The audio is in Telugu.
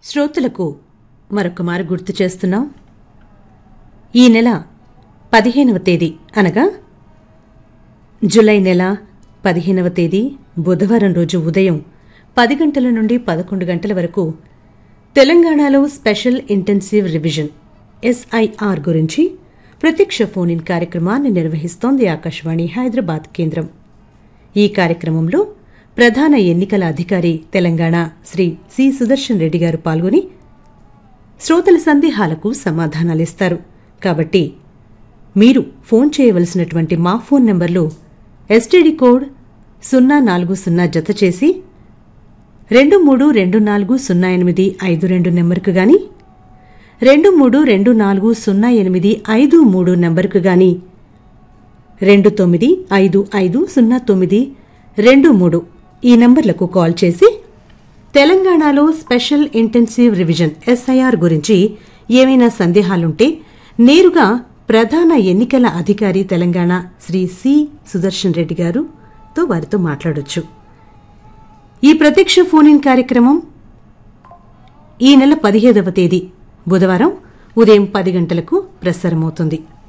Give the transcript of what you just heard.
శ్రోతలకు మరొక మారు గుర్తు చేస్తున్నాం ఈ నెల పదిహేనవ తేదీ అనగా జులై నెల పదిహేనవ తేదీ బుధవారం రోజు ఉదయం పది గంటల నుండి పదకొండు గంటల వరకు తెలంగాణలో స్పెషల్ ఇంటెన్సివ్ రివిజన్ ఎస్ఐఆర్ గురించి ప్రత్యక్ష ఫోన్ ఇన్ కార్యక్రమాన్ని నిర్వహిస్తోంది ఆకాశవాణి హైదరాబాద్ కేంద్రం ఈ కార్యక్రమంలో ప్రధాన ఎన్నికల అధికారి తెలంగాణ శ్రీ సి సుదర్శన్ రెడ్డి గారు పాల్గొని శ్రోతల సందేహాలకు సమాధానాలిస్తారు కాబట్టి మీరు ఫోన్ చేయవలసినటువంటి మా ఫోన్ నంబర్లు ఎస్టీడీ కోడ్ సున్నా నాలుగు సున్నా జత చేసి రెండు మూడు రెండు నాలుగు సున్నా ఎనిమిది ఐదు రెండు నెంబర్కు గాని రెండు మూడు రెండు నాలుగు సున్నా ఎనిమిది ఐదు మూడు నెంబర్కు గాని రెండు తొమ్మిది ఐదు ఐదు సున్నా తొమ్మిది రెండు మూడు ఈ నంబర్లకు కాల్ చేసి తెలంగాణలో స్పెషల్ ఇంటెన్సివ్ రివిజన్ ఎస్ఐఆర్ గురించి ఏమైనా సందేహాలుంటే నేరుగా ప్రధాన ఎన్నికల అధికారి తెలంగాణ శ్రీ సి సుదర్శన్ రెడ్డి గారుతో వారితో మాట్లాడొచ్చు ఈ ప్రత్యక్ష ఫోన్ ఇన్ కార్యక్రమం ఈ నెల పదిహేదవ తేదీ బుధవారం ఉదయం పది గంటలకు ప్రసారమవుతుంది